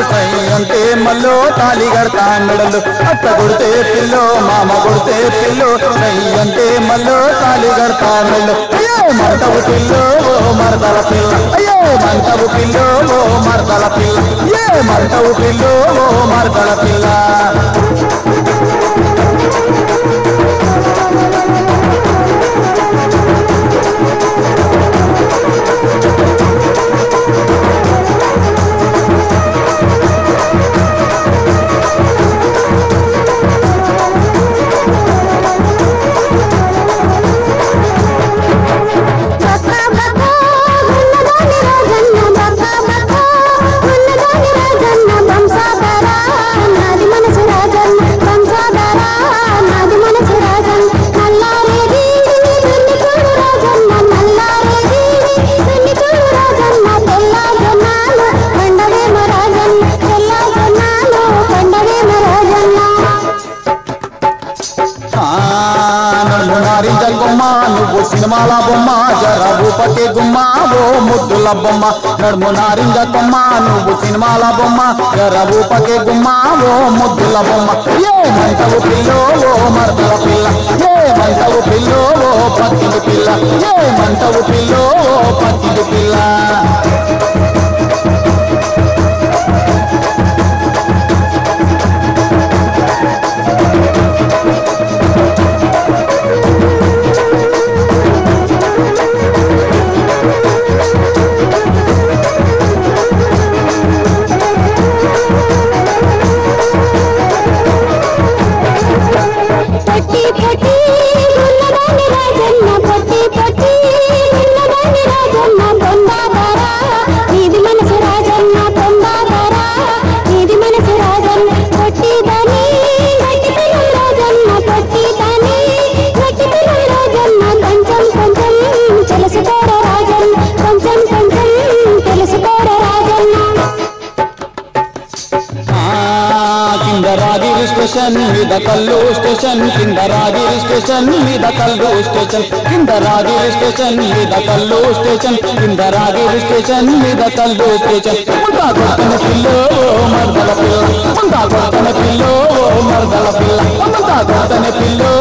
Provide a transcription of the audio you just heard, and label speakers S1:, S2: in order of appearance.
S1: సై అంటే మల్లో తాళి కడతా మెడలు అత్త కొడితే పిల్లో మామ కొడితే పిల్లో సై అంటే మల్లో తాళి కడతా మెడలు అయ్యో మంటవు పిల్లో ఓ మరదల పిల్ల అయ్యో మంటవు పిల్లో ఓ మరదల పిల్ల ఏ మంటవు పిల్లో ఓ మరదల పిల్ల
S2: బక్క బక్క ఉన్నదాని రాజన్న బక్క బక్క ఉన్నదాని రాజన్న వంశాధర నాది మనసు రాజన్న వంశాధర నాది మనసు రాజన్న నల్లారేది వెన్ని చూడు రాజన్న నల్లారేది వెన్ని చూడు రాజన్న తెల్ల జొన్నాలు పండవేమ రాజన్న తెల్ల జొన్నాలు పండవేమ రాజన్న
S1: ఆ, నన్ను నారింజ గుమ్మ నువ్వు సినిమాల బొమ్మ జర రూపకే గుమ్మ ఓ ముద్దుల బొమ్మ నడుము నారింజ కొమ్మ నువ్వు సినిమాల బొమ్మ జర రూపకే గుమ్మ ఓ ముద్దుల బొమ్మ ఏ మంటవు పిల్లో ఓ మరదల పిల్ల ఏ మంటవు పిల్లో ఓ పక్కింటి పిల్ల ఏ మంటవు పిల్లో ఓ పక్కింటి పిల్ల
S2: పొట్టి పొట్టి ఉన్నదాని రాజన్న పొట్టి పొట్టి ఉన్నదాని రాజన్న పొందాదర నీది మనసు రాజన్న పొందాదర నీది మనసు రాజన్న పొట్టి దాని గట్టి పిల్లలు రాజన్న పొట్టి దాని గట్టి పిల్లలు రాజన్న కొంచెం కొంచెం తెలుసుకోర రాజన్న కొంచెం కొంచెం తెలుసుకోర రాజన్న
S1: ఆ, కింద రాగిరి స్టేషన్ మీద కల్లు స్టేషన్ కింద రాగిరి స్టేషన్ మీద కల్లు స్టేషన్ కింద రాగిరి స్టేషన్ మీద కల్లు స్టేషన్ కింద రాగిరి స్టేషన్ మీద కల్లు స్టేషన్ ముందా కొడుతున్న పిల్లో మర్దల పిల్ల ముందా కొడుతున్న పిల్లో మర్దల పిల్ల ముందా కొడుతున్న పిల్లో